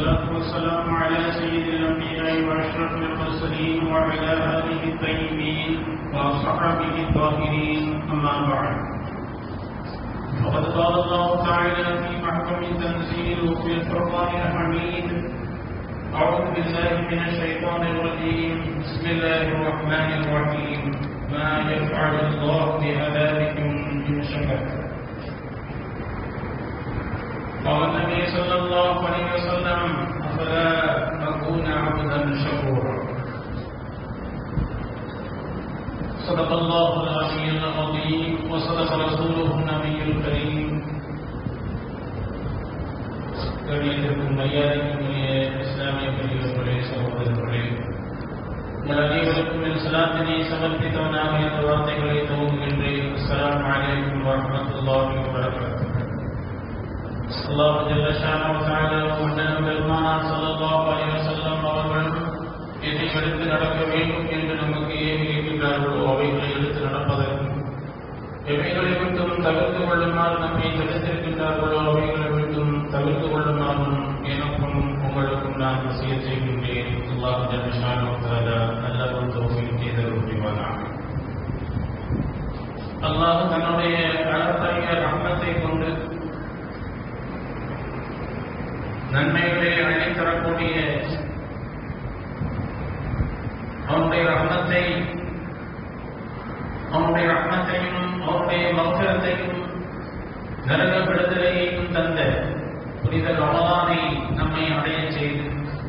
والصلاة والسلام على سيد الأنبياء وأشرف المرسلين وعلى آله الطيبين وصحبه الطاهرين أما بعد وقد قال الله تعالى في محكم تنزيل في الفرقان الحميد أعوذ بالله من الشيطان الرجيم بسم الله الرحمن الرحيم ما يفعل الله بعذابكم إن شكرتم قال النبي صلى الله عليه وسلم أفلا أكون عبدا شكورا صدق الله العلي العظيم وصدق رسوله النبي الكريم கணியத்திற்கும் மரியாதைக்கும் உரிய இஸ்லாமிய பெரியவர்களே சகோதரர்களே உங்கள் அனைவருக்கும் என் சலாத்தினை சமர்ப்பித்தவனாக இந்த வார்த்தைகளை துவங்குகின்றேன் அஸ்ஸலாமு அலைக்கும் வரஹ்மத்துல்லாஹி வபரகாத்துஹு அல்லாஹ் ஜல்ல ஷானஹு தஆலா உன்னதம் பெருமானார் ஸல்லல்லாஹு அலைஹி வஸல்லம் அவர்கள் எதை எடுத்து நடக்க வேண்டும் என்று நமக்கு ஏவி இருக்கின்றார்களோ அவைகளை எடுத்து நடப்பதற்கும் எவைகளை விட்டும் தவிர்த்து கொள்ளுமாறு நம்மை தடுத்திருக்கின்றார்களோ அவைகளை விட்டும் தவிர்த்து கொள்ளுமாறும் எனக்கும் உங்களுக்கும் நான் வசிய செய்கின்றேன் அல்லாஹ் ஜல்ல ஷானஹு தஆலா நல்ல ஒரு தௌஃபீக் செய்தல் புரிவானாக அல்லாஹ் தன்னுடைய அளப்பரிய ரஹ்மத்தை கொண்டு நன்மைகளை அழைத்தரக்கூடிய அவனுடைய ரத்னத்தை அவனுடைய ரத்னத்தையும் அவனுடைய மௌசரத்தையும் நரக விடுதலையையும் தந்த புனித ரமலானை நம்மை அடைய செய்து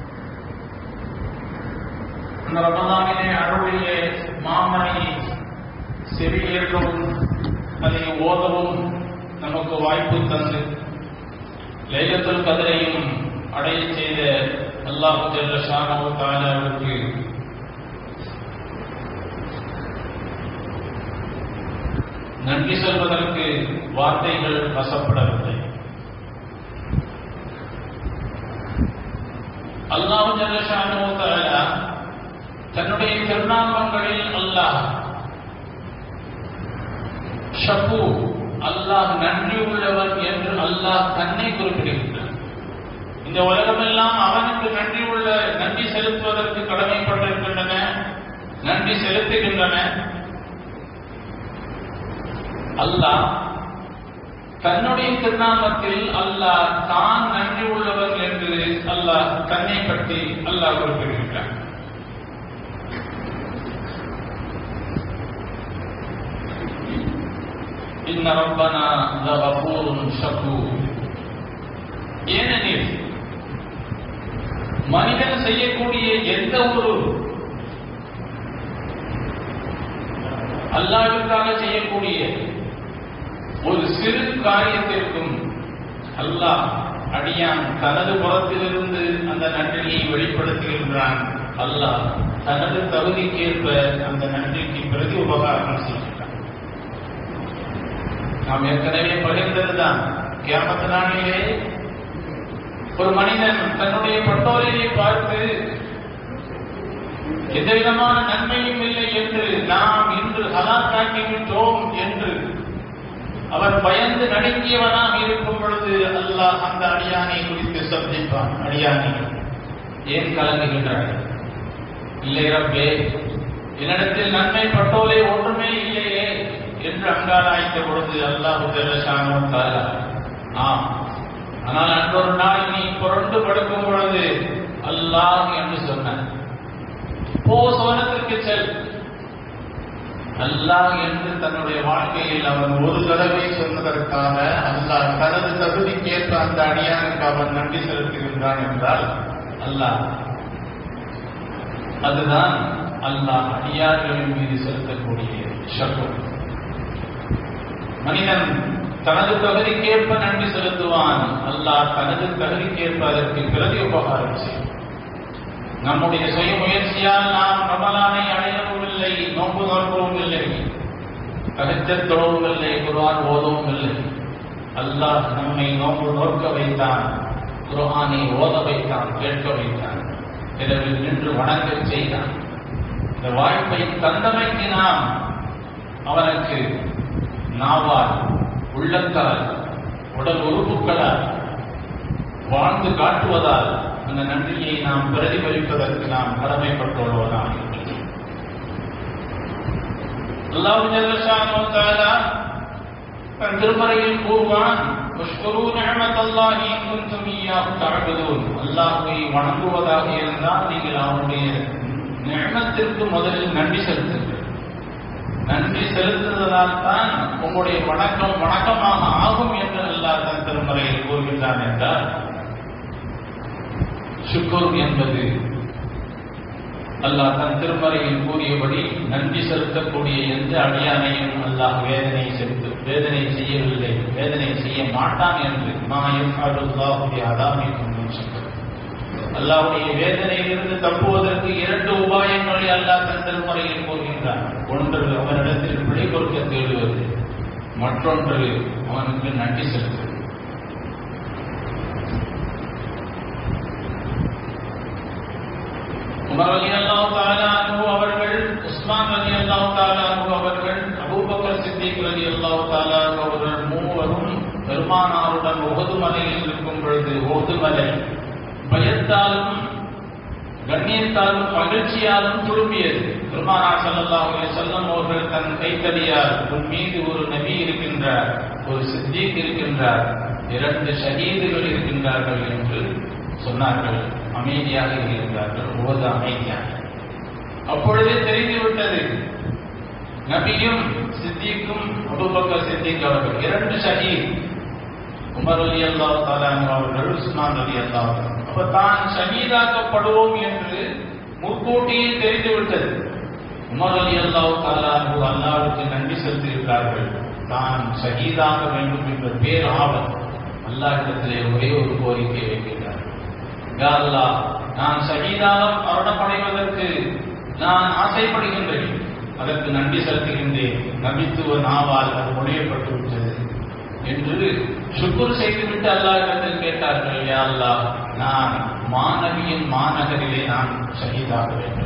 அந்த ரமலானிலே அருளிய மாமனையை செவியேற்கவும் அதை ஓதவும் நமக்கு வாய்ப்பு தந்து லைலத்துல் கதிரையும் அடைய செய்த அல்லாஹு ஜல்ல ஷானஹு தஆலாவுக்கு நன்றி சொல்வதற்கு வார்த்தைகள் வசப்படவில்லை அல்லாஹு ஜல்ல ஷானஹு தஆலா தன்னுடைய திருநாமங்களில் அல்லாஹ் ஷபு அல்லாஹ் நன்றி உள்ளவன் என்று அல்லாஹ் தன்னை குறிப்பிடுகின்றான் இந்த உலகமெல்லாம் அவனுக்கு நன்றி உள்ள நன்றி செலுத்துவதற்கு கடமைப்பட்டிருக்கின்றன நன்றி செலுத்துகின்றன அல்லாஹ் தன்னுடைய திருநாமத்தில் அல்லாஹ் தான் நன்றி உள்ளவன் என்று அல்லாஹ் தன்னை பற்றி அல்லாஹ் குறிப்பிடுகின்றான் இன்ன ரப்பனா லகஃபூருன் ஷக்கூர் ஏனெனில் மனிதன் செய்யக்கூடிய எந்த ஒரு அல்லாவிற்காக செய்யக்கூடிய ஒரு சிறு காரியத்திற்கும் அல்லாஹ் அடியான் தனது புறத்திலிருந்து அந்த நன்றியை வெளிப்படுத்துகின்றான் அல்லாஹ் தனது தகுதிக்கேற்ப அந்த நன்றிக்கு பிரதி உபகாரம் செய்கின்றான் நாம் ஏற்கனவே பகிர்ந்ததுதான் கேமத்த நாளிலே ஒரு மனிதன் தன்னுடைய பட்டோரையை பார்த்து எந்த விதமான நன்மையும் இல்லை என்று நாம் இன்று ஹலாக்காக்கி விட்டோம் என்று அவர் பயந்து நடுங்கியவனாக இருக்கும் பொழுது அல்லாஹ் அந்த அடியானை குறித்து சப்திப்பான் அடியானை ஏன் கலங்குகின்றார்கள் இல்லை ரப்பே என்னிடத்தில் நன்மை பட்டோலை ஒன்றுமே இல்லையே என்று அங்காராய்த்த பொழுது அல்லாஹு ஆம் ஆனால் அன்றொரு நாள் நீ புரண்டு படுக்கும் பொழுது அல்லாஹ் என்று சொன்ன போ சோனத்திற்கு செல் அல்லாஹ் என்று தன்னுடைய வாழ்க்கையில் அவன் ஒரு தடவை சொன்னதற்காக அல்லாஹ் தனது தகுதிக்கேற்ப அந்த அடியானுக்கு அவன் நன்றி செலுத்துகின்றான் என்றால் அல்லாஹ் அதுதான் அல்லாஹ் அடியார்களின் மீது செலுத்தக்கூடிய சக்கம் மனிதன் தனது தகுதிக்கேற்ப நன்றி செலுத்துவான் அல்லாஹ் தனது தகுதிக்கேற்ப அதற்கு பிரதி உபகாரம் செய்யும் நம்முடைய சுய முயற்சியால் நாம் ரமலானை அடையவும் இல்லை நோன்பு நோக்கவும் இல்லை கருத்தத் தொழவும் இல்லை குர்ஆன் ஓதவும் இல்லை அல்லாஹ் நம்மை நோன்பு நோக்க வைத்தான் குர்ஆனை ஓத வைத்தான் கேட்க வைத்தான் இரவில் நின்று வணங்கச் செய்தான் இந்த வாய்ப்பை தந்தமைக்கு நாம் அவனுக்கு நாவால் உள்ளத்தால் உடல் உறுப்புகளால் வாழ்ந்து காட்டுவதால் அந்த நன்றியை நாம் பிரதிபலிப்பதற்கு நாம் கடமைப்பட்டுள்ளவர்களாக இருக்கிறோம் அல்லாஹ் ஜல்லஷானு தஆலா தன் திருமறையில் கூறுவான் "வஷ்குரு நிஅமத்தல்லாஹி இன் குன்தும் இய்யாஹு தஅபுதூன்." அல்லாஹ்வை வணங்குவதாக இருந்தால் நீங்கள் அவனுடைய நியமத்திற்கு முதலில் நன்றி செலுத்துங்கள் நன்றி செலுத்துவதால் தான் உங்களுடைய வணக்கம் வணக்கமாக ஆகும் என்று அல்லாஹ் தன் திருமறையில் கூறுகின்றான் என்றால் சுக்குர் என்பது அல்லாஹ் தன் திருமறையில் கூறியபடி நன்றி செலுத்தக்கூடிய எந்த அடியானையும் அல்லாஹ் வேதனை செலுத்து வேதனை செய்யவில்லை வேதனை செய்ய மாட்டான் என்று மாயம் அல்லாஹுடைய அதாமிக்கும் அல்லாஹுடைய வேதனையிலிருந்து தப்புவதற்கு இரண்டு உபாயங்களை அல்லாஹ் தன் திருமறையில் கூறுகின்றான் ஒன்று அவனிடத்தில் பிழை கொடுக்க தேடுவது மற்றொன்று அவனுக்கு நன்றி செலுத்துவது உமர் அலி அல்லாஹ் தாலானு அவர்கள் உஸ்மான் அலி அல்லாஹ் தாலானு அவர்கள் அபூபக்கர் சித்திக் அலி அல்லாஹ் தாலானு அவர்கள் மூவரும் பெருமானாருடன் உகது மலையில் இருக்கும் பொழுது உகது மலை பயத்தாலும் கண்ணியத்தாலும் மகிழ்ச்சியாலும் துரும்பியது பெருமானார் ஸல்லல்லாஹு அலைஹி வஸல்லம் அவர்கள் தன் கைத்தடியால் உன் மீது ஒரு நபி இருக்கின்றார் ஒரு சித்திக் இருக்கின்றார் இரண்டு ஷஹீதுகள் இருக்கின்றார்கள் என்று சொன்னார்கள் அமைதியாக இருந்தார்கள் உகது அமைதியாக அப்பொழுதே தெரிந்துவிட்டது நபியும் சித்திக்கும் அபுபக்கர் சித்திக் அவர்கள் இரண்டு ஷஹீத் உமர் அலி அல்லாஹ் தாலான் அவர்கள் உஸ்மான் அலி அல்லாஹ் அப்ப தான் ஷஹீதாக்கப்படுவோம் என்று முற்கூட்டியே தெரிந்துவிட்டது உமர் அலி அல்லாஹ் தாலான் அல்லாவுக்கு நன்றி செலுத்தியிருக்கிறார்கள் தான் ஷஹீதாக வேண்டும் என்ற பேர் ஆவல் அல்லாஹிடத்திலே ஒரே ஒரு கோரிக்கை வைக்கிறார் யா அல்லாஹ் நான் ஷஹீதாக மரணமடைவதற்கு நான் ஆசைப்படுகின்றேன் அதற்கு நன்றி செலுத்துகின்றேன் நபித்துவ நாவால் அது மொழியப்பட்டு விட்டது என்று சுக்குர் செய்துவிட்டு அல்லாஹிடத்தில் கேட்டார்கள் யா அல்லாஹ் நான் மாணவியின் மாநகரிலே நான் ஷஹீதாக வேண்டும்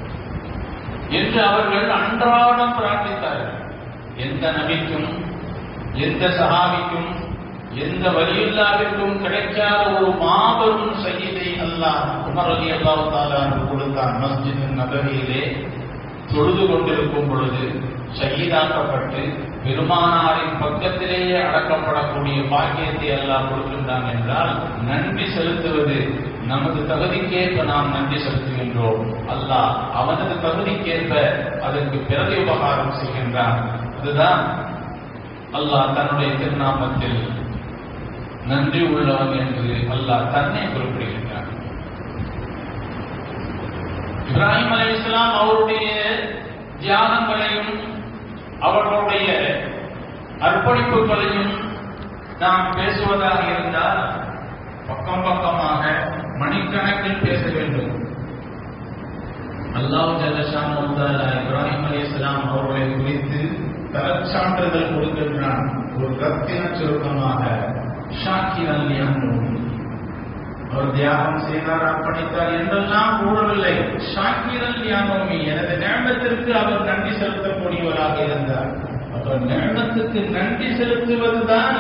என்று அவர்கள் அன்றாடம் பிரார்த்தித்தார்கள் எந்த நபிக்கும் எந்த சஹாபிக்கும் எந்த வலியுல்லாவிற்கும் கிடைக்காத ஒரு மாபெரும் சகிதை அல்லாஹ் உமர் அலி அல்லாஹ் தாலான்னு கொடுத்தான் மஸ்ஜித் நகரியிலே தொழுது கொண்டிருக்கும் பொழுது ஷஹீதாக்கப்பட்டு பெருமானாரின் பக்கத்திலேயே அடக்கப்படக்கூடிய பாக்கியத்தை எல்லாம் கொடுக்கின்றான் என்றால் நன்றி செலுத்துவது நமது தகுதிக்கேற்ப நாம் நன்றி செலுத்துகின்றோம் அல்லாஹ் அவனது தகுதிக்கேற்ப அதற்கு பிறகு உபகாரம் செய்கின்றான் அதுதான் அல்லாஹ் தன்னுடைய திருநாமத்தில் நன்றி உள்ளவன் என்று அல்லாஹ் தன்னை குறிப்பிடுகின்றான் இப்ராஹிம் அலி இஸ்லாம் அவருடைய தியாகங்களையும் அவர்களுடைய அர்ப்பணிப்புகளையும் நாம் பேசுவதாக இருந்தால் பக்கம் பக்கமாக மணிக்கணக்கில் பேச வேண்டும் அல்லாஹ் ஜலஷான் இப்ராஹிம் அலி இஸ்லாம் அவர்களை குறித்து தரச்சான்றிதழ் கொடுக்கின்றான் ஒரு ரத்தின சுருக்கமாக ஷாக்கிர் அல்லியானும் அவர் தியாகம் செய்தார் அர்ப்பணித்தார் என்றெல்லாம் கூறவில்லை ஷாக்கிரல் யானோமி எனது நேமத்திற்கு அவர் நன்றி செலுத்தக்கூடியவராக இருந்தார் அப்ப நேமத்துக்கு நன்றி செலுத்துவதுதான்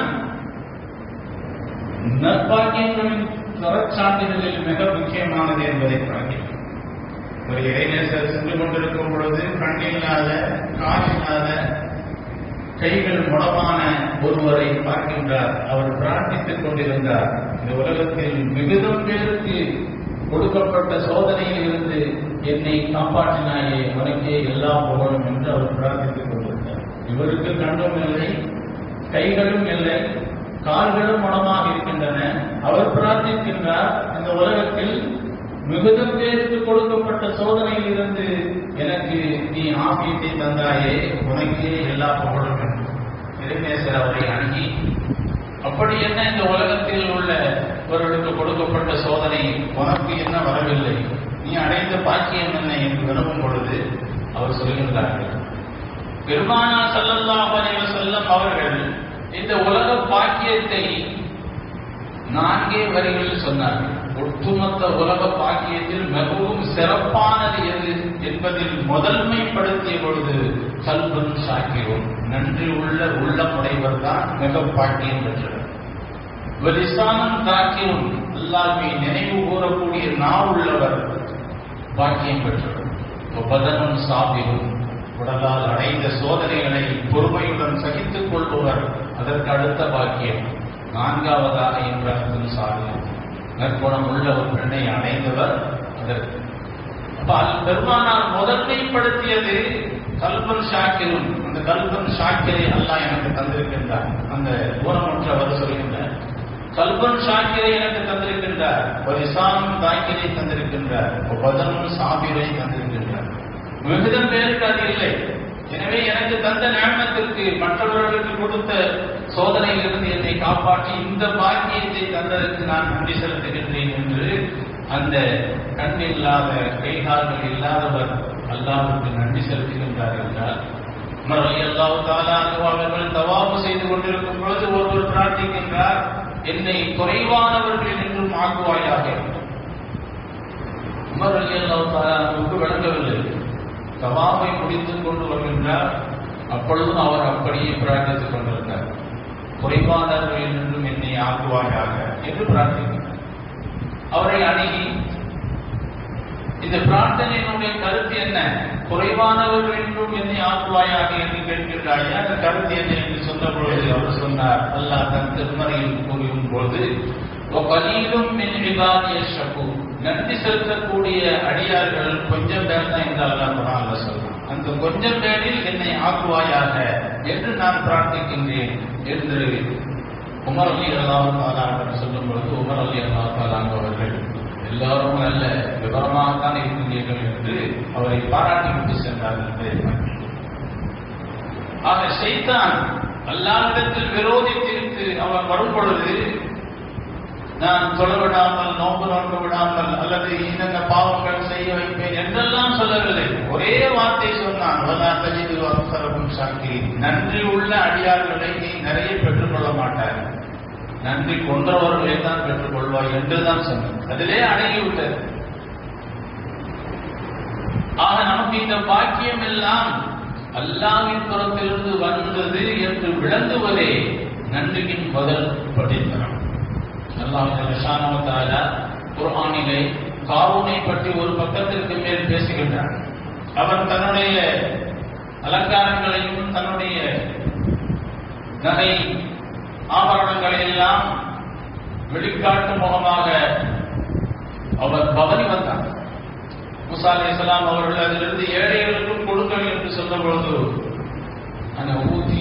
நற்பாக்கியங்களின் தரச்சான்றிதழில் மிக முக்கியமானது என்பதை பார்க்கிறோம் ஒரு இளைஞர் சென்று கொண்டிருக்கும் பொழுது கண்ணில்லாத காலில்லாத கைகள் முடமான ஒருவரை பார்க்கின்றார் அவர் பிரார்த்தித்துக் கொண்டிருந்தார் இந்த உலகத்தில் மிகுதம் பேருக்கு கொடுக்கப்பட்ட சோதனையில் இருந்து என்னை காப்பாற்றினாயே உனக்கே எல்லாம் புகழும் என்று அவர் பிரார்த்தித்துக் கொண்டிருந்தார் இவருக்கு கண்ணும் இல்லை கைகளும் இல்லை கால்களும் மனமாக இருக்கின்றன அவர் பிரார்த்திக்கின்றார் இந்த உலகத்தில் மிகுதம் பேருக்கு கொடுக்கப்பட்ட சோதனையில் இருந்து எனக்கு நீ ஆபியத்தை தந்தாயே உனக்கே எல்லா புகழும் இறைநேசர் அவரை அணுகி அப்படி என்ன இந்த உலகத்தில் உள்ள ஒருவருக்கு கொடுக்கப்பட்ட சோதனை உனக்கு என்ன வரவில்லை நீ அடைந்த பாக்கியம் என்ன என்று வினவும் பொழுது அவர் சொல்கின்றார்கள் பெருமானா சல்லல்லாஹு அலைஹி வஸல்லம் அவர்கள் இந்த உலக பாக்கியத்தை நான்கே வரிகளில் சொன்னார்கள் ஒட்டுமொத்த உலக பாக்கியத்தில் மிகவும் சிறப்பானது எது என்பதில் முதன்மைப்படுத்திய பொழுது கல்வன் சாக்கிரோம் நன்றி உள்ள உள்ளமுடைவர் தான் மிக பாக்கியம் பெற்றவர் வலிசானம் தாக்கியும் அல்லாஹ்வை நினைவு கூறக்கூடிய நாள் உள்ளவர் பாக்கியம் பெற்றவர் பதனும் சாபியும் உடலால் அடைந்த சோதனைகளை பொறுமையுடன் சகித்துக் கொள்பவர் அதற்கு அடுத்த பாக்கியம் நான்காவதாக இப்ராஹிம் சாபியம் நற்குணம் உள்ள ஒரு பெண்ணை அடைந்தவர் அதற்கு அப்ப அல் பெருமானார் முதன்மைப்படுத்தியது கல்பன் ஷாக்கிரும் அந்த கல்பன் ஷாக்கிரை அல்லாஹ் எனக்கு தந்திருக்கின்றார் அந்த ஊனமுற்றவர் சொல்கின்றார் கல்பன் ஷாக்கிரை எனக்கு தந்திருக்கின்றார் ஒரு இசானும் தாக்கிரை தந்திருக்கின்றார் ஒரு பதனும் சாபிரை தந்திருக்கின்றார் மிகுதம் பேருக்கு அது இல்லை எனவே எனக்கு தந்த ஞானத்திற்கு மற்றவர்களுக்கு கொடுத்த சோதனையிலிருந்து என்னை காப்பாற்றி இந்த பாக்கியத்தை தந்ததற்கு நான் நன்றி செலுத்துகின்றேன் என்று அந்த கண் இல்லாத கைகால்கள் இல்லாதவர் அல்லாஹ்வுக்கு நன்றி செலுத்துகின்றார் என்றால் மறை அல்லாஹ் தாலா அவர்கள் தவாபு செய்து கொண்டிருக்கும் பொழுது ஒருவர் பிரார்த்திக்கின்றார் என்னை குறைவானவர்கள் என்றும் ஆக்குவாயாக உமர் அலி அல்லாஹ் தாலாவுக்கு விளங்கவில்லை தவாபை முடித்துக் கொண்டு வருகின்றார் அப்பொழுதும் அவர் அப்படியே பிரார்த்தித்துக் கொண்டிருந்தார் குறைவானவர்கள் என்றும் என்னை ஆக்குவாயாக என்று பிரார்த்திக்கிறார் அவரை அணுகி இந்த பிரார்த்தனையினுடைய கருத்து என்ன குறைவானவர்கள் என்றும் என்னை ஆக்குவாயாக என்று கேட்கின்றாயே அந்த கருத்து என்ன என்று சொன்ன பொழுது அவர் சொன்னார் அல்லாஹ் தன் திருமறையில் கூறும் போது கலீலும் நன்றி செலுத்தக்கூடிய அடியார்கள் கொஞ்சம் பேர் தான் இந்த அல்லாஹ் குரான்ல சொல்றான் அந்த கொஞ்சம் பேரில் என்னை ஆக்குவாயாக என்று நான் பிரார்த்திக்கின்றேன் என்று உமர் அலி அல்லாஹ் தாலான் சொல்லும் பொழுது உமர் அலி அல்லாஹ் தாலான் அவர்கள் எல்லாரும் நல்ல விவரமாகத்தான் இருக்கின்றீர்கள் என்று அவரை பாராட்டி விட்டு சென்றார்கள் என்று ஆக செய்தான் அல்லாவிடத்தில் விரோதித்திருக்கு அவன் வரும் பொழுது நான் தொழ விடாமல் நோம்பு நோக்க விடாமல் அல்லது இன்னென்ன பாவங்கள் செய்ய வைப்பேன் என்றெல்லாம் சொல்லவில்லை ஒரே வார்த்தை சொன்னான் வலா தஜிது அக்சரகும் சாக்கி நன்றி உள்ள அடியார்களை நீ நிறைய பெற்றுக்கொள்ள மாட்டார் நன்றி கொன்றவர்களை தான் பெற்றுக்கொள்வாய் என்றுதான் சொன்னார் அதிலே அடங்கிவிட்டது ஆக நமக்கு இந்த பாக்கியம் எல்லாம் அல்லாவின் புறத்திலிருந்து வந்தது என்று விளங்குவதே நன்றியின் பதில் படித்தனம் அல்லாஹால குர்ஆனிலே காரூனை பற்றி ஒரு பக்கத்திற்கு மேல் பேசுகின்றார் அவன் தன்னுடைய அலங்காரங்களையும் தன்னுடைய நகை ஆபரணங்களை எல்லாம் வெளிக்காட்டு முகமாக அவர் பவனி வந்தார் முசா அலி இஸ்லாம் அவர்கள் அதிலிருந்து ஏழைகளுக்கும் கொடுங்கள் என்று சொன்ன பொழுது அந்த ஊத்தி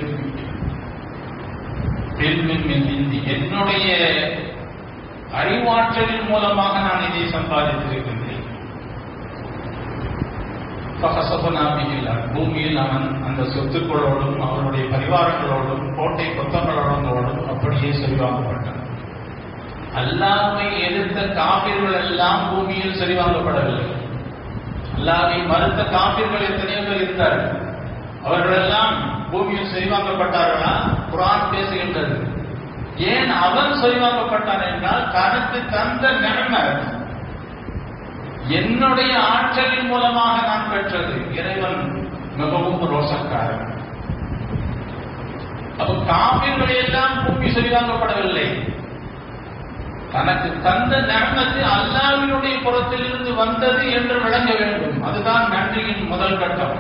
என்னுடைய அறிவாற்றலின் மூலமாக நான் இதை சம்பாதித்திருக்கின்றேன் பூமியில் அவன் அந்த சொத்துக்களோடும் அவனுடைய பரிவாரங்களோடும் கோட்டை கொத்தங்களோடும் அப்படியே செல்வாங்கப்பட்டான் அல்லாவை எதிர்த்த காப்பீர்கள் எல்லாம் பூமியில் சரிவாங்கப்படவில்லை அல்லாவை மறுத்த காப்பீர்கள் எத்தனையோ பேர் இருந்தார்கள் அவர்கள் எல்லாம் பூமியில் சரிவாங்கப்பட்டார்களா குரான் பேசுகின்றது ஏன் அவன் சரிவாங்கப்பட்டான் என்றால் தனக்கு தந்த நிலைமை என்னுடைய ஆற்றலின் மூலமாக நான் பெற்றது இறைவன் மிகவும் ரோசக்காரன் அப்ப காப்பீர்கள் எல்லாம் பூமி சரிவாங்கப்படவில்லை தனக்கு தந்த நன்மத்து அல்லாவினுடைய புறத்திலிருந்து வந்தது என்று விளங்க வேண்டும் அதுதான் நன்றியின் முதல் கட்டம்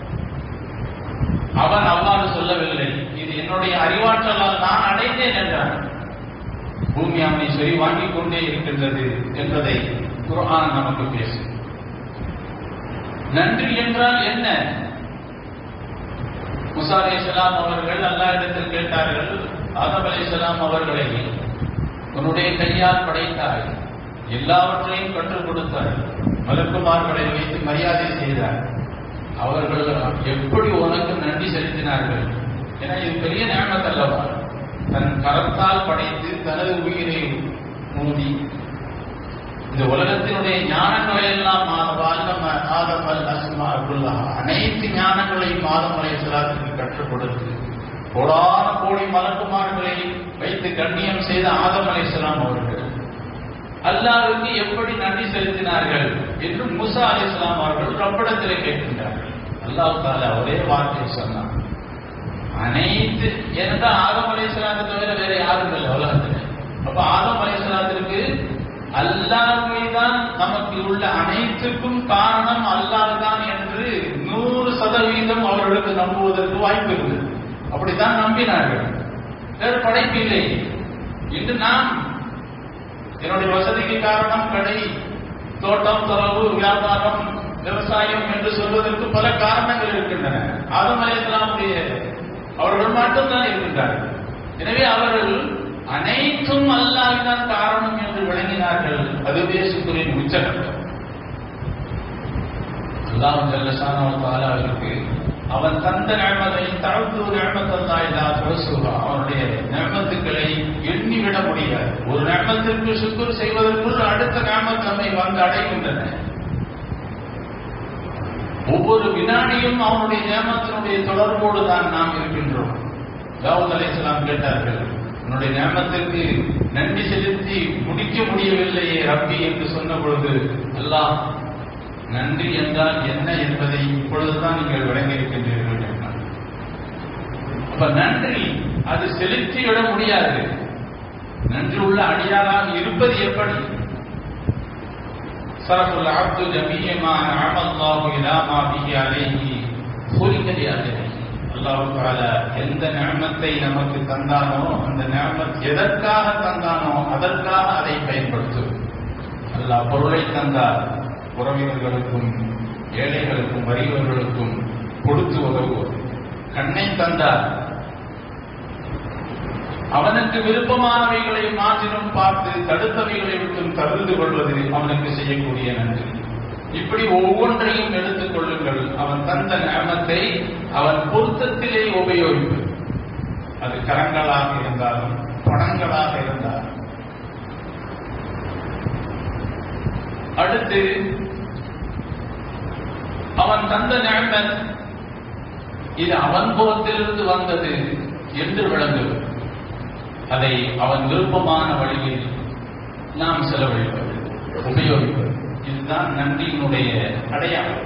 அவன் அவ்வாறு சொல்லவில்லை இது என்னுடைய அறிவாற்றலால் நான் அடைந்தேன் என்றான் பூமி அவனை சரி வாங்கிக் கொண்டே இருக்கின்றது என்பதை குர்ஆன் நமக்கு பேசும் நன்றி என்றால் என்ன முசா அலி இஸ்லாம் அவர்கள் அல்லா இடத்தில் கேட்டார்கள் ஆதம் அலி இஸ்லாம் அவர்களை உன்னுடைய கையால் படைத்தாய் எல்லாவற்றையும் கற்றுக் கொடுத்தார் மலக்குமார்களை வைத்து மரியாதை செய்தார் அவர்கள் எப்படி உனக்கு நன்றி செலுத்தினார்கள் ஏன்னா இது பெரிய ஞானத் அல்லவா தன் கரத்தால் படைத்து தனது உயிரை மூடி இந்த உலகத்தினுடைய ஞானங்களை எல்லாம் ஆதம் அல் அஸ்மா அப்துல்லா அனைத்து ஞானங்களையும் ஆதம் அலை சிலாத்துக்கு கற்றுக் கொடுத்து கோடான கோடி மலக்குமார்களை வைத்து கண்ணியம் செய்த ஆதம் அலை அவர்கள் அல்லாவுக்கு எப்படி நன்றி செலுத்தினார்கள் என்று முசா அலி இஸ்லாம் அவர்கள் ரப்படத்தில் கேட்கின்றார்கள் அல்லாஹ் தால ஒரே வார்த்தை சொன்னார் அனைத்து ஏனென்றால் ஆதம் அலி இஸ்லாமை தவிர வேற யாரும் இல்லை உலகத்தில் அப்ப ஆதம் அலைசலாத்திற்கு அல்லாஹ்வே தான் நமக்கு உள்ள அனைத்துக்கும் காரணம் அல்லாஹ் தான் என்று நூறு சதவீதம் அவர்களுக்கு நம்புவதற்கு வாய்ப்பு இருந்தது அப்படித்தான் நம்பினார்கள் வேறு படைப்பு இல்லை இன்று நாம் என்னுடைய வசதிக்கு காரணம் கடை தோட்டம் தொலைவு வியாபாரம் விவசாயம் என்று சொல்வதற்கு பல காரணங்கள் இருக்கின்றன ஆதம் அலையாமுடைய அவர்கள் மட்டும்தான் இருக்கின்றார்கள் எனவே அவர்கள் அனைத்தும் அல்லாஹ்தான் காரணம் என்று விளங்கினார்கள் அதுவே சுக்குரின் உச்சகட்டம் அல்லாஹ் ஜல்லஷானவர்களுக்கு அவன் தந்த நியமத்தை தழுத்து நியமத்தல்லாயிலா துளசுவா அவனுடைய நியமத்துக்களை எண்ணிவிட முடியாது ஒரு நியமத்திற்கு சுக்குர் செய்வதற்குள் அடுத்த நியமத் நம்மை வந்து அடைகின்றன ஒவ்வொரு வினாடியும் அவனுடைய நியமத்தினுடைய தொடர்போடு தான் நாம் இருக்கின்றோம் தாவூத் அலைஹிஸ்ஸலாம் கேட்டார்கள் உன்னுடைய நியமத்திற்கு நன்றி செலுத்தி முடிக்க முடியவில்லையே ரப்பி என்று சொன்ன பொழுது அல்லாஹ் நன்றி என்றால் என்ன என்பதை இப்பொழுதுதான் நீங்கள் விளங்கியிருக்கின்றீர்கள் என்றார் அப்ப நன்றி அது செலுத்திவிட முடியாது நன்றி உள்ள அடியாராக இருப்பது எப்படி சரஃபுல் அப்து ஜமீயமா அமல்லாஹு இலா மா பிஹி அலைஹி خلق لأجله அல்லாஹ் தஆலா எந்த நியமத்தை நமக்கு தந்தானோ அந்த நியமத் எதற்காக தந்தானோ அதற்காக அதை பயன்படுத்தும் அல்லாஹ் பொருளை தந்தார் உறவினர்களுக்கும் ஏழைகளுக்கும் வறியவர்களுக்கும் கொடுத்து உதவுவது கண்ணை தந்தார் அவனுக்கு விருப்பமானவைகளை மாற்றினும் பார்த்து தடுத்தவைகளை விட்டும் தவிர்த்து கொள்வது அவனுக்கு செய்யக்கூடிய நன்றி இப்படி ஒவ்வொன்றையும் எடுத்துக் கொள்ளுங்கள் அவன் தந்த நியமத்தை அவன் பொருத்தத்திலே உபயோகிப்பு அது கரங்களாக இருந்தாலும் பணங்களாக இருந்தாலும் அடுத்து அவன் தந்த நியமத் இது அவன் புறத்திலிருந்து வந்தது என்று விளங்குவது அதை அவன் விருப்பமான வழியில் நாம் செலவழிப்பது உபயோகிப்பது இதுதான் நன்றியினுடைய அடையாளம்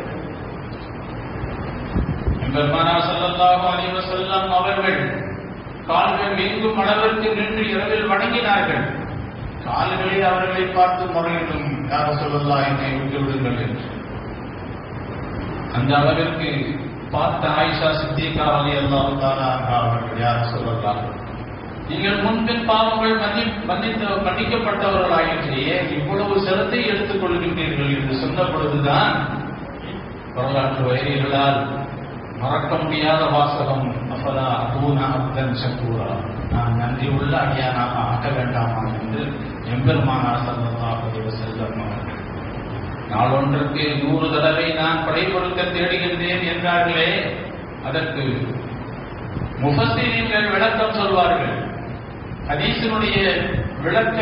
பெருமானா ஸல்லல்லாஹு அலைஹி வஸல்லம் அவர்கள் கால்கள் வீங்கும் அளவிற்கு நின்று இரவில் வணங்கினார்கள் கால்களில் அவர்களை பார்த்து முறையிடும் யார சொல்லலாம் என்னை விட்டு விடுங்கள் என்று அந்த அளவிற்கு பார்த்த ஆயிஷா சித்திகா அலி அல்லாஹ் அவர்கள் யார சொல்லலாம் நீங்கள் முன்பின் பாவங்கள் மன்னி மன்னித்து மன்னிக்கப்பட்டவர்களாயிற்றே இவ்வளவு சிரத்தை எடுத்துக் கொள்கின்றீர்கள் என்று சொன்ன பொழுதுதான் வரலாற்று வைரிகளால் மறக்க முடியாத வாசகம் அஃபலா அபூனா அப்தன் சக்கூரா நான் நன்றி உள்ள அடியானாக ஆக்க வேண்டாமா என்று எம்பெருமானா சல்லல்லாஹு அலைஹி வஸல்லம் அவர்கள் நாளொன்றுக்கு நூறு தடவை நான் படைபொருட்க தேடுகின்றேன் என்றார்களே அதற்கு முஃபஸிரீன்கள் விளக்கம் சொல்வார்கள் ஹதீஸினுடைய விளக்க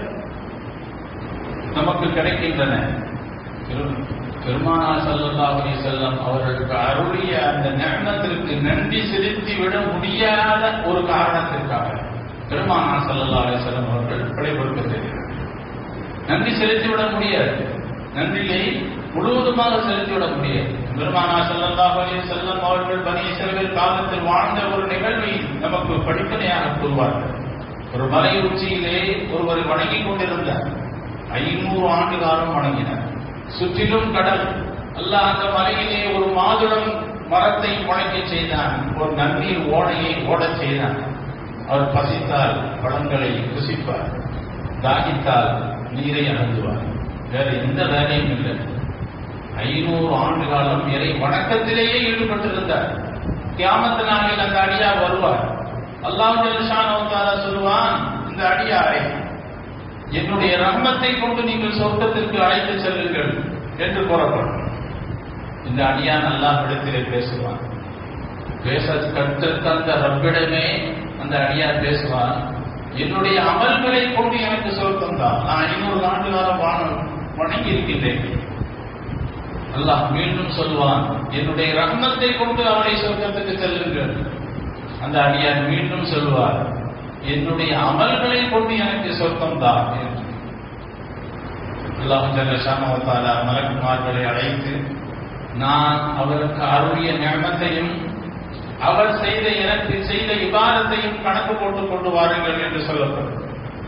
நமக்கு கிடைக்கின்றன பெரும்- பெருமானார் ஸல்லல்லாஹு அலைஹி வஸல்லம் அவர்களுக்கு அருளிய அந்த நியமத்திற்கு நன்றி செலுத்தி விட முடியாத ஒரு காரணத்திற்காக பெருமானார் ஸல்லல்லாஹு அலைஹி வஸல்லம் அவர்கள் படைபொருட்க செய்கிறார்கள் நன்றி செலுத்திவிட முடியாது நன்றியை முழுவதுமாக செலுத்திவிட முடியாது பெருமானா ஸல்லல்லாஹு அலைஹி வஸல்லம் அவர்கள் பனி இஸ்ரவேல் காலத்தில் வாழ்ந்த ஒரு நிகழ்வை நமக்கு படிப்பனையாக கூறுவார்கள் ஒரு மலை உச்சியிலே ஒருவர் வணங்கிக் கொண்டிருந்தார் ஐநூறு ஆண்டு காலம் வணங்கினார் சுற்றிலும் கடல் அல்லாஹ் அந்த மலையிலே ஒரு மாதுளம் மரத்தை முளைக்கச் செய்தான் ஒரு நன்னீர் ஓடையை ஓடச் செய்தான் அவர் பசித்தால் பழங்களை புசிப்பார் தாகித்தால் நீரை அருந்துவார் வேற எந்த வேலையும் இல்லை ஐநூறு ஆண்டு காலம் இறை வணக்கத்திலேயே ஈடுபட்டிருந்தார் கியாமத்து நாளில் அந்த அடியார் வருவார் அல்லாஹ் ஜல்ஷானவத்தாரா சொல்லுவான் இந்த அடியாரை என்னுடைய ரஹ்மத்தை கொண்டு நீங்கள் சொர்க்கத்திற்கு அழைத்து செல்லுங்கள் என்று கூறப்படும் இந்த அடியான் அல்லாஹ் இடத்திலே பேசுவான் பேச கற்று தந்த ரப்பிடமே அந்த அடியார் பேசுவான் என்னுடைய அமல்களை கொண்டு எனக்கு சொர்க்கம் தான் நான் ஐநூறு ஆண்டு காலம் வாழ வணங்கி இருக்கின்றேன் அல்லாஹ் மீண்டும் சொல்வான் என்னுடைய ரஹ்மத்தை கொண்டு அவனை சொர்க்கத்துக்கு செல்லுங்கள் அந்த அடியார் மீண்டும் சொல்வார் என்னுடைய அமல்களை கொண்டு எனக்கு சொர்க்கம் தான் என்று அல்லாஹ் ஜல்லஷானவத்தாலா மலக்குமார்களை அழைத்து நான் அவருக்கு அருளிய நியமத்தையும் அவர் செய்த எனக்கு செய்த இபாரத்தையும் கணக்கு போட்டுக் கொண்டு வாருங்கள் என்று சொல்லப்படும்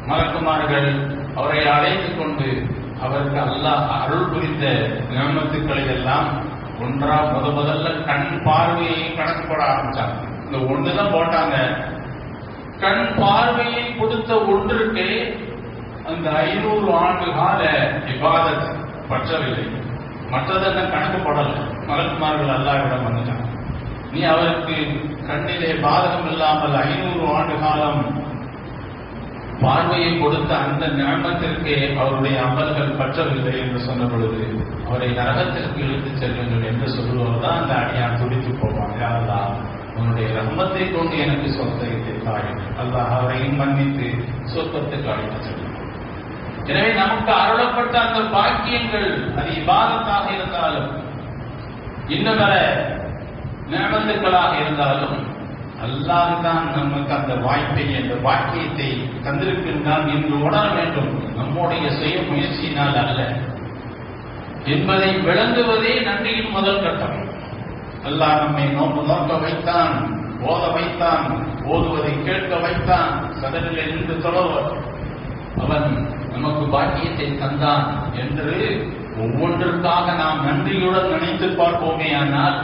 மலக்குமார்கள் அவரை அழைத்துக் கொண்டு அவருக்கு அல்லாஹ் அருள் புரிந்த நியமத்துக்களை எல்லாம் ஒன்றா முத முதல்ல கண் பார்வையை கணக்கு போட ஆரம்பிச்சாங்க இந்த ஒண்ணுதான் போட்டாங்க கண் பார்வையை கொடுத்த ஒன்றுக்கு அந்த ஐநூறு ஆண்டு கால இபாதத் பற்றவில்லை மற்றதெல்லாம் கணக்கு போடல மலக்குமார்கள் அல்லாவிடம் வந்துட்டாங்க நீ அவருக்கு கண்ணிலே பாதகம் இல்லாமல் ஐநூறு ஆண்டு காலம் பார்வையை கொடுத்த அந்த ஞானத்திற்கே அவருடைய அமல்கள் பற்றவில்லை என்று சொன்ன பொழுது அவரை நரகத்திற்கு இழுத்துச் செல்லுங்கள் என்று சொல்லுவது தான் அந்த அடியான் துடித்து போவாங்க அல்லா உன்னுடைய ரஹமத்தை கொண்டு எனக்கு சொந்தத்தை தாய் அல்லாஹ் அவரையும் மன்னித்து சொர்க்கத்துக்கு அழைத்து செல்லும் எனவே நமக்கு அருளப்பட்ட அந்த பாக்கியங்கள் அது இபாதத்தாக இருந்தாலும் இன்னும் வர நியமத்துக்களாக இருந்தாலும் அல்லாஹ் தான் நமக்கு அந்த வாய்ப்பை அந்த பாக்கியத்தை தந்திருக்கின்றான் என்று உணர வேண்டும் நம்முடைய சுய முயற்சியினால் அல்ல என்பதை விளங்குவதே நன்றியின் முதல் கட்டம் அல்லாஹ் நம்மை நோக்கு நோக்க வைத்தான் ஓத வைத்தான் ஓதுவதை கேட்க வைத்தான் சதனில் இருந்து தொடர்வர் அவன் நமக்கு பாக்கியத்தை தந்தான் என்று ஒவ்வொன்றிற்காக நாம் நன்றியுடன் நினைத்து பார்ப்போமே ஆனால்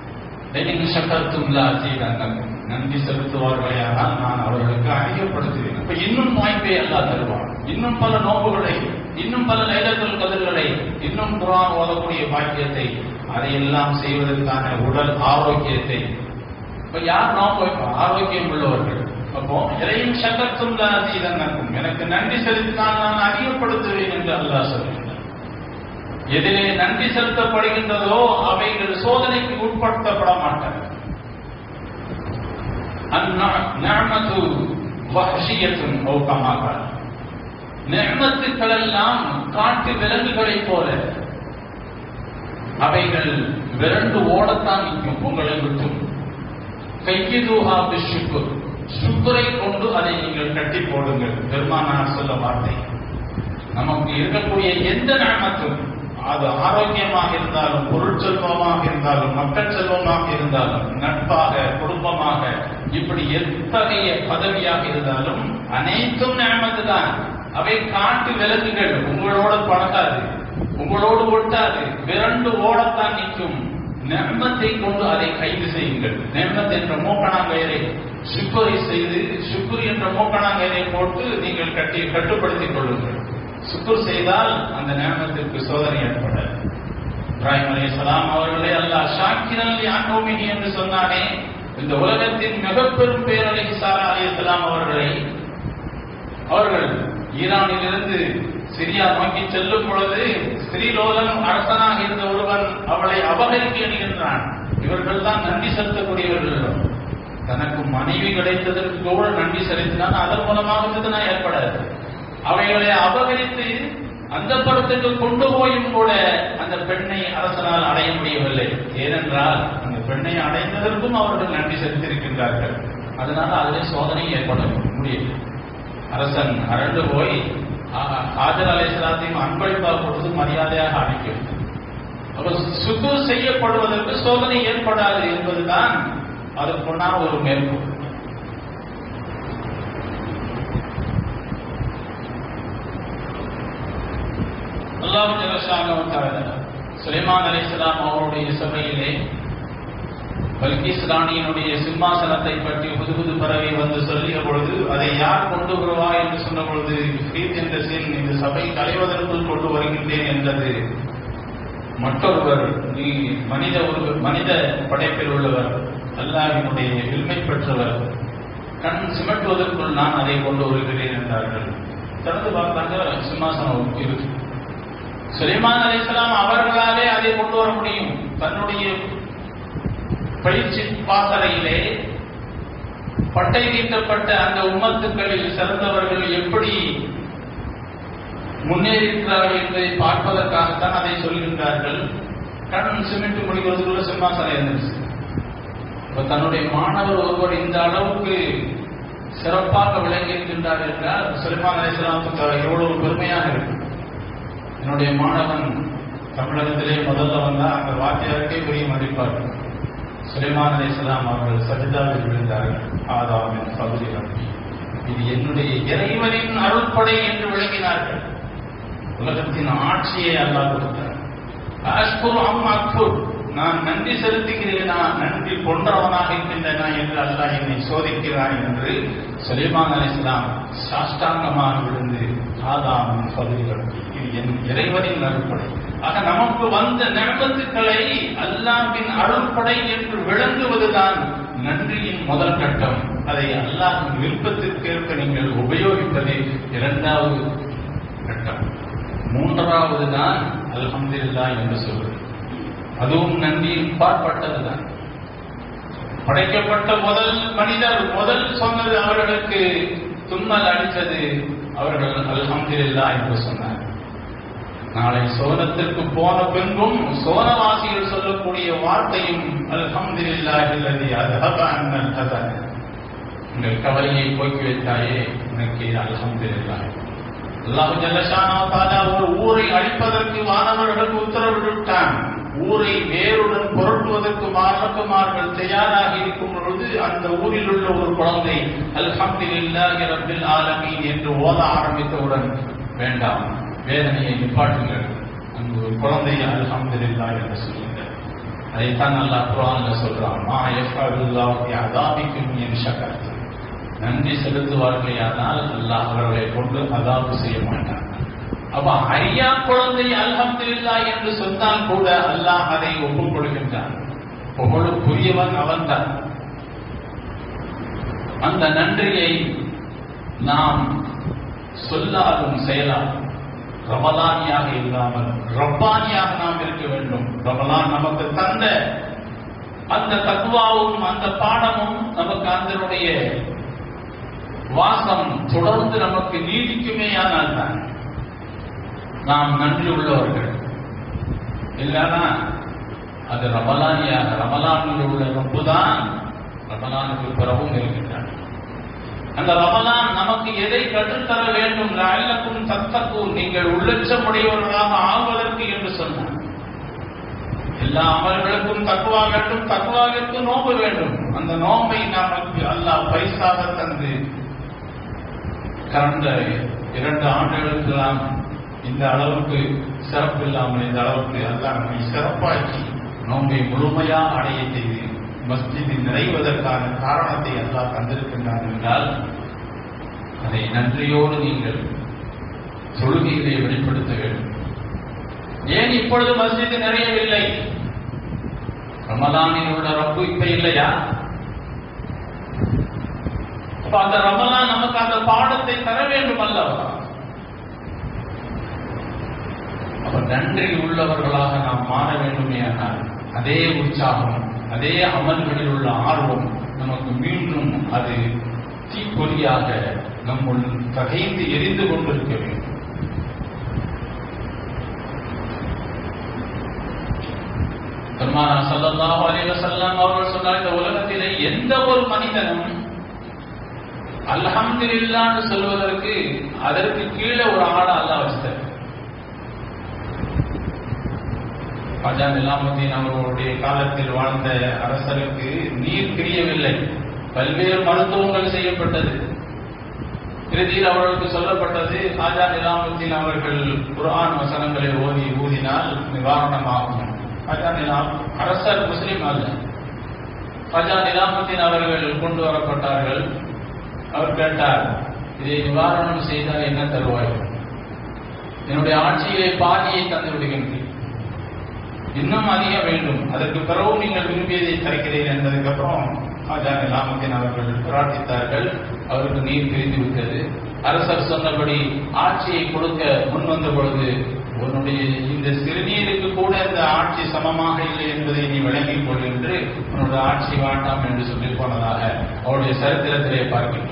நன்றி செலுத்துவார்களே ஆனால் நான் அவர்களுக்கு அதிகப்படுத்துவேன் அப்ப இன்னும் வாய்ப்பை அல்லா தருவான் இன்னும் பல நோம்புகளை இன்னும் பல லைலத்துல் கதிர்களை இன்னும் குரான் ஓதக்கூடிய பாக்கியத்தை அதையெல்லாம் செய்வதற்கான உடல் ஆரோக்கியத்தை இப்ப யார் நோம்பு வைப்போம் ஆரோக்கியம் உள்ளவர்கள் அப்போ இறையும் சக்கத்தும் அதீதன்னாக்கும் எனக்கு நன்றி செலுத்தினால் நான் அதிகப்படுத்துவேன் என்று அல்லாஹ் சொல்கிறார் எதிலே நன்றி செலுத்தப்படுகின்றதோ அவைகள் சோதனைக்கு உட்படுத்தப்பட மாட்டார் அந்நமது வஹஷியத்தும் ஓக்கமாக நியமத்துக்கள் எல்லாம் காட்டு விலங்குகளைப் போல அவைகள் விரண்டு ஓடத்தான் நிற்கும் உங்களை விட்டும் கையுதூஹா பிஷுக்குர் சுக்குரை கொண்டு அதை நீங்கள் கட்டி போடுங்கள் பெருமானார் சொல்ல வார்த்தை நமக்கு இருக்கக்கூடிய எந்த நியமத்தும் அது ஆரோக்கியமாக இருந்தாலும் பொருட்செல்வமாக இருந்தாலும் மக்கள் செல்வமாக இருந்தாலும் நட்பாக குடும்பமாக இப்படி எத்தகைய பதவியாக இருந்தாலும் அனைத்தும் நியமத்து தான் அவை காட்டு விலங்குகள் உங்களோடு பழகாது உங்களோடு ஒட்டாது விரண்டு ஓடத்தான் நிற்கும் நெம்மத்தை கொண்டு அதை கைது செய்யுங்கள் நெம்மத் என்ற மூக்கணாங்கயரை சுக்குரை செய்து சுக்குர் என்ற மூக்கணாங்கயரை போட்டு நீங்கள் கட்டி கட்டுப்படுத்திக் கொள்ளுங்கள் சுக்குர் செய்தால் அந்த நேமத்திற்கு சோதனை ஏற்படாது இப்ராஹிம் அலி சலாம் அவர்களே அல்லாஹ் ஷாக்கிரல் யானோமினி என்று சொன்னானே இந்த உலகத்தின் மிக பெரும் பேரலை சாரா அலி சலாம் அவர்களை அவர்கள் ஈரானிலிருந்து சிரியா நோக்கி செல்லும் பொழுது ஸ்ரீலோலன் அரசனாக இருந்த ஒருவன் அவளை அபகரிக்க எண்ணுகின்றான் இவர்கள் தான் நன்றி செலுத்தக்கூடியவர்கள் தனக்கு மனைவி கிடைத்ததற்கு கூட நன்றி செலுத்தினால் அதன் மூலமாக இதுனா ஏற்படாது அவைகளை அபகரித்து அந்த படத்துக்கு கொண்டு போயும் கூட அந்த பெண்ணை அரசனால் அடைய முடியவில்லை ஏனென்றால் அந்த பெண்ணை அடைந்ததற்கும் அவர்கள் நன்றி செலுத்தியிருக்கின்றார்கள் அதனால அதிலே சோதனை ஏற்பட முடியும் அரசன் அரண்டு போய் ஆஜர் அலைசலாத்தையும் அன்பளிப்பாக கொடுத்து மரியாதையாக அழைக்க அப்ப சுத்து செய்யப்படுவதற்கு சோதனை ஏற்படாது என்பதுதான் அதற்குண்டான ஒரு மேற்கோள் அல்லாஹ் ஜலஷாக சுலைமான் அலிஸ்லாம் அவருடைய சபையிலே பல்கிஸ் ராணியினுடைய சிம்மாசனத்தை பற்றி புது புது பறவை வந்து சொல்லிய பொழுது அதை யார் கொண்டு வருவா என்று சொன்ன பொழுது ஃபீத் என்ற சின் இந்த சபை களைவதற்குள் கொண்டு வருகின்றேன் என்றது மற்றொருவர் நீ மனித ஒரு மனித படைப்பில் உள்ளவர் அல்லாவினுடைய வில்மை பெற்றவர் கண் சிமட்டுவதற்குள் நான் அதை கொண்டு வருகிறேன் என்றார்கள் திறந்து பார்த்தாங்க சிம்மாசனம் இருக்கு சுலைமான் அலிஸ்லாம் அவர்களாலே அதை கொண்டு வர முடியும் தன்னுடைய பயிற்சி பாசறையிலே பட்டை நீட்டப்பட்ட அந்த உம்மத்துக்களில் சிறந்தவர்கள் எப்படி முன்னேறியிருக்கிறார்கள் என்பதை பார்ப்பதற்காகத்தான் அதை சொல்கின்றார்கள் கண் சிமெண்ட் முடிவதற்குள்ள சிம்மாசனம் இருந்துச்சு இப்ப தன்னுடைய மாணவர் ஒருவர் இந்த அளவுக்கு சிறப்பாக விளங்கி இருக்கின்றார் என்றால் சுலைமான் அலிஸ்லாமுக்கு எவ்வளவு பெருமையாக இருக்கு என்னுடைய மாணவன் தமிழகத்திலே முதல்ல வந்தா அந்த வாத்தியாருக்கே பெரிய மதிப்பார் சுலைமான் அலி இஸ்லாம் அவர்கள் சஜிதாவில் விழுந்தார்கள் ஆதாமின் பகுதி நம்பி இது என்னுடைய இறைவனின் அருள்படை என்று விளங்கினார்கள் உலகத்தின் ஆட்சியை அல்லாஹ் கொடுத்தார் அஷ்குரு அம் அக்புர் நான் நன்றி செலுத்துகிறேனா நன்றி கொன்றவனாக இருக்கின்றனா என்று அல்லாஹ் என்னை சோதிக்கிறான் என்று சுலைமான் அலிஸ்லாம் சாஷ்டாங்கமாக விழுந்து ஆதாமின் பகுதிகள் இது என் இறைவனின் அருள்படை ஆக நமக்கு வந்த நிலமத்துக்களை அல்லாஹ்வின் அருள்படை என்று விளங்குவதுதான் நன்றியின் முதல் கட்டம் அதை அல்லாஹின் விருப்பத்திற்கேற்ப நீங்கள் உபயோகிப்பது இரண்டாவது கட்டம் மூன்றாவது தான் அல்ஹம்துலில்லாஹ் என்று சொல்வது அதுவும் நன்றியின் பாற்பட்டதுதான் படைக்கப்பட்ட முதல் மனிதர் முதல் சொன்னது அவர்களுக்கு தும்மல் அடித்தது அவர்கள் அல்ஹம்துலில்லாஹ் என்று சொன்னார் நாளை சோனத்திற்கு போன பின்பும் சோனவாசிகள் சொல்லக்கூடிய வார்த்தையும் அல்ஹம்துலில்லாஹி அல்லதி அத்ஹப அன்னல் ஹஸன் உங்கள் கவலையை போக்கி வைத்தாயே உனக்கு அல்ஹம்துலில்லாஹ் அல்லாஹு ஜல்லஷானா தாலா ஒரு ஊரை அழிப்பதற்கு வானவர்களுக்கு உத்தரவிட்டான் ஊரை வேருடன் புரட்டுவதற்கு மாணவக்குமார்கள் தயாராக இருக்கும் பொழுது அந்த ஊரில் உள்ள ஒரு குழந்தை அல்ஹம்துலில்லாஹி ரப்பில் ஆலமீன் என்று ஓத ஆரம்பித்தவுடன் வேண்டாம் வேதனையை நிப்பாட்டுங்கள் அந்த ஒரு குழந்தை அல்ஹம்துலில்லாஹ் என்று சொல்லுங்கள் அதைத்தான் அல்லாஹ் குர்ஆன்ல சொல்றான் மா யஃபஅலுல்லாஹு பி அதாபிக்கும் இன் ஷக்கர்தும் நன்றி செலுத்துவார்களேயானால் அல்லாஹ் அவர்களை கொண்டு அதாபு செய்ய மாட்டான் அப்ப அறியா குழந்தை அல்ஹம்துலில்லா என்று சொன்னால் கூட அல்லாஹ் அதை ஒப்புக் கொடுக்கின்றான் புகழுக்குரியவன் அவன்தான் அந்த நன்றியை நாம் சொல்லாலும் செயலாலும் ரமலானியாக இல்லாமல் ரப்பானியாக நாம் இருக்க வேண்டும் ரமலான் நமக்கு தந்த அந்த தத்துவாவும் அந்த பாடமும் நமக்கு அதனுடைய வாசம் தொடர்ந்து நமக்கு நீடிக்குமே ஆனால் தான் நாம் நன்றி உள்ளவர்கள் இல்லைன்னா அது ரமலானியாக ரமலானில் உள்ள ரப்பு தான் ரமலானுக்கு பிறகும் இருக்கின்றான் அந்த ரமலான் நமக்கு எதை கற்றுத்தர வேண்டும் லஅல்லக்கும் தத்தக்கும் நீங்கள் உள்ளச்சமுடையவர்களாக ஆவதற்கு என்று சொன்னார் எல்லா அமல்களுக்கும் தக்குவா வேண்டும் தக்குவாவிற்கு நோம்பு வேண்டும் அந்த நோம்பை நமக்கு அல்லாஹ் பரிசாக தந்து கடந்த இரண்டு ஆண்டுகளுக்கு நாம் இந்த அளவுக்கு சிறப்பு இல்லாமல் இந்த அளவுக்கு அல்லாஹ் நம்மை சிறப்பாக்கி நோம்பை முழுமையா அடைய செய்து மஸ்ஜித் நிறைவதற்கான காரணத்தை அல்லாஹ் தந்திருக்கின்றான் என்றால் அதை நன்றியோடு நீங்கள் தொழுகையிலே வெளிப்படுத்த வேண்டும் ஏன் இப்பொழுது மஸ்ஜித் நிறையவில்லை ரமலானில் உள்ள ரப்பு இப்ப இல்லையா அப்ப அந்த ரமலான் நமக்கு அந்த பாடத்தை தர வேண்டும் அல்லவா அப்ப நன்றி உள்ளவர்களாக நாம் மாற வேண்டுமே ஆனால் அதே உற்சாகம் அதே அமல்களில் உள்ள ஆர்வம் நமக்கு மீண்டும் அது தீப்பொறியாக நம்முள் தகைந்து எரிந்து கொண்டிருக்க வேண்டும் பெருமானா சல்லல்லாஹு அலைஹி வஸல்லம் அவர்கள் சொன்னார் இந்த உலகத்திலே எந்த ஒரு மனிதனும் அல்ஹம்துலில்லாஹ்னு சொல்வதற்கு அதற்கு கீழே ஒரு ஆளை அல்லாஹ் வச்சிட்டார் ராஜா நிலாமுதீன் அவர்களுடைய காலத்தில் வாழ்ந்த அரசருக்கு நீர் பிரியவில்லை பல்வேறு மருத்துவங்கள் செய்யப்பட்டது இறுதியில் அவர்களுக்கு சொல்லப்பட்டது ராஜா நிலாமுத்தீன் அவர்கள் குர்ஆன் வசனங்களை ஓதி ஊதினால் நிவாரணமாகும் ராஜா நிலாம் அரசர் முஸ்லிம் அல்ல ராஜா நிலாமுத்தீன் அவர்கள் கொண்டு வரப்பட்டார்கள் அவர் கேட்டார் இதை நிவாரணம் செய்தால் என்ன தருவாய் என்னுடைய ஆட்சியிலே பாதியை தந்து விடுகின்றேன் இன்னும் அதிகம் வேண்டும் அதற்கு பிறகு நீங்கள் விரும்பியதை தருகிறேன் என்பதற்கு அப்புறம் ராஜா நிலாமுத்தீன் அவர்கள் பிரார்த்தித்தார்கள் அவருக்கு நீர் பிரிந்து விட்டது அரசர் சொன்னபடி ஆட்சியை கொடுக்க முன் வந்த பொழுது உன்னுடைய இந்த சிறுநீருக்கு கூட இந்த ஆட்சி சமமாக இல்லை என்பதை நீ விளங்கிக் கொள் என்று உன்னுடைய ஆட்சி வேண்டாம் என்று சொல்லி போனதாக அவருடைய சரித்திரத்திலே பார்க்கின்றோம்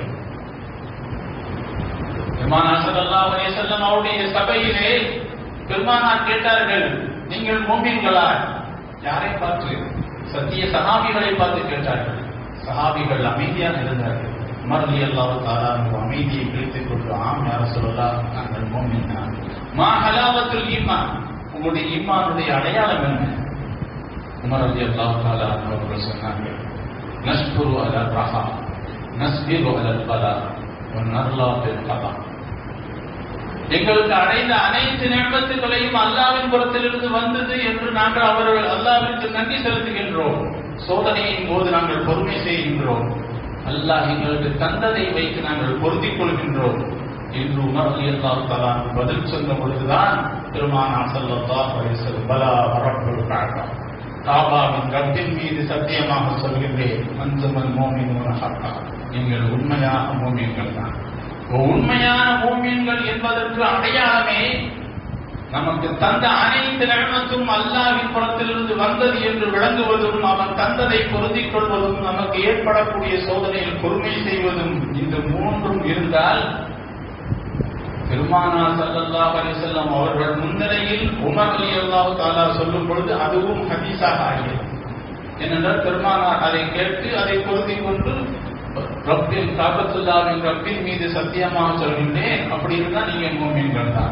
பெருமானார் ஸல்லல்லாஹு அலைஹி வஸல்லம் அவருடைய சபையிலே பெருமானார் கேட்டார்கள் நீங்கள் மூமின்களா யாரை பார்த்து சத்திய சஹாபிகளை பார்த்து கேட்டார்கள் சஹாபிகள் அமைதியாக இருந்தார்கள் உமர் ரலியல்லாஹு தஆலா அந்த அமைதியை பிடித்துக் கொண்டு ஆம் யார சொல்லலாம் நாங்கள் மூமின் தான் மா ஹலாவத்துல் ஈமான் உங்களுடைய ஈமானுடைய அடையாளம் என்ன உமர் ரலியல்லாஹு தஆலா அவர்கள் சொன்னார்கள் நஷ்குரு அலல் ரஹா நஸ்பிரு அலல் பலா நர்லாத்தில் கதா எங்களுக்கு அடைந்த அனைத்து நேமத்துகளையும் அல்லாவின் புறத்திலிருந்து வந்தது என்று நாங்கள் அவர்கள் அல்லாவிற்கு நன்றி செலுத்துகின்றோம் சோதனையின் போது நாங்கள் பொறுமை செய்கின்றோம் அல்லாஹ் எங்களுக்கு தந்ததை வைத்து நாங்கள் பொருந்திக் கொள்கின்றோம் என்று உமர் அலி அல்லாஹ் தலான் பதில் சொன்ன பொழுதுதான் பெருமானார் ஸல்லல்லாஹு அலைஹி வஸல்லம் பலா ரப்பல் கஅபா காபாவின் ரப்பின் மீது சத்தியமாக சொல்கின்றேன் அந்தமல் மோமின் ஹக்கா நீங்கள் உண்மையாக மோமியங்கள் தான் உண்மையான மோமியங்கள் என்பதற்கு அடையாளமே நமக்கு தந்த அனைத்து நிலமத்தும் அல்லாவின் புறத்திலிருந்து வந்தது என்று விளங்குவதும் அவன் தந்ததை பொருந்திக் கொள்வதும் நமக்கு ஏற்படக்கூடிய சோதனையில் பொறுமை செய்வதும் இந்த மூன்றும் இருந்தால் பெருமானா சல்லல்லாஹு அலைஹி வஸல்லம் அவர்கள் முன்னிலையில் உமர் ரலியல்லாஹு தஆலா சொல்லும் பொழுது அதுவும் ஹதீஸாக ஆகியது ஏனென்றால் பெருமானார் அதை கேட்டு அதை பொருந்திக் கொண்டு ரப்பின் காபத்துல்லாவின் ரப்பின் மீது சத்தியமாக சொல்கின்றேன் அப்படி இருந்தா நீங்க மூமியங்கள் தான்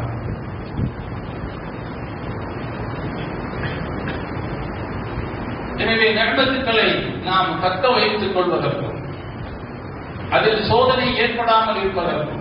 எனவே நண்பத்துக்களை நாம் தக்க வைத்துக் கொள்வதற்கும் அதில் சோதனை ஏற்படாமல் இருப்பதற்கும்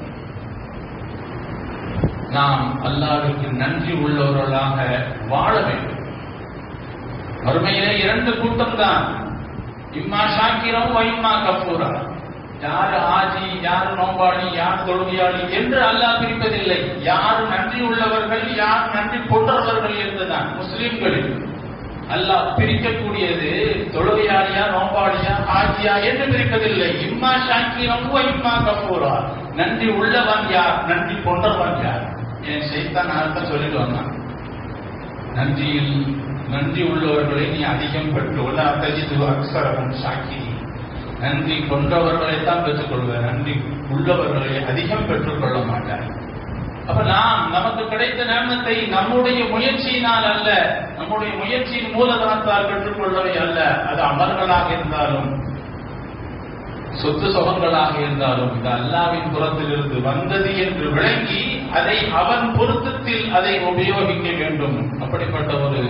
நாம் அல்லாவிற்கு நன்றி உள்ளவர்களாக வாழ வேண்டும் மறுமையிலே இரண்டு கூட்டம் தான் இம்மா ஷாக்கிரம் இம்மா கபூரா யார் ஆஜி யார் நோம்பாளி யார் தொழுகையாளி என்று அல்லாஹ் பிரிப்பதில்லை யார் நன்றி உள்ளவர்கள் யார் நன்றி கொண்டவர்கள் என்றுதான் முஸ்லிம்களில் அல்லாஹ் பிரிக்கக்கூடியது தொழுகையாளியா நோம்பாளியா ஆஜியா என்று பிரிப்பதில்லை இம்மா ஷாக்கிரம் இம்மா கபூரா நன்றி உள்ளவன் யார் நன்றி கொண்டவன் யார் என் செய்தான் அர்த்தம் சொல்லிட்டு வந்தான் நன்றியில் நன்றி உள்ளவர்களை நீ அதிகம் பெற்றுள்ள அத்தஜித்து அக்சரகம் சாக்கி நன்றி கொண்டவர்களைத்தான் பெற்றுக்கொள்வார் நன்றி உள்ளவர்களை அதிகம் பெற்றுக்கொள்ள மாட்டார் அப்ப நாம் நமக்கு கிடைத்த நேமத்தை நம்முடைய முயற்சியினால் அல்ல நம்முடைய முயற்சியின் மூலதனத்தால் பெற்றுக்கொள்ளவை அல்ல அது அமர்களாக இருந்தாலும் சொத்து சுகங்களாக இருந்தாலும் இது அல்லாவின் புறத்திலிருந்து வந்தது என்று விளங்கி அதை அவன் பொருத்தத்தில் அதை உபயோகிக்க வேண்டும் அப்படிப்பட்ட ஒரு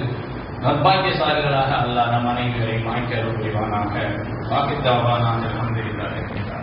நர்பாகியசாலிகளாக அல்லாஹ் நம் அனைவரையும் ஆக்கிய புரிவானாக வாக்கித்தாவானாக அலமதுல்லாஹ்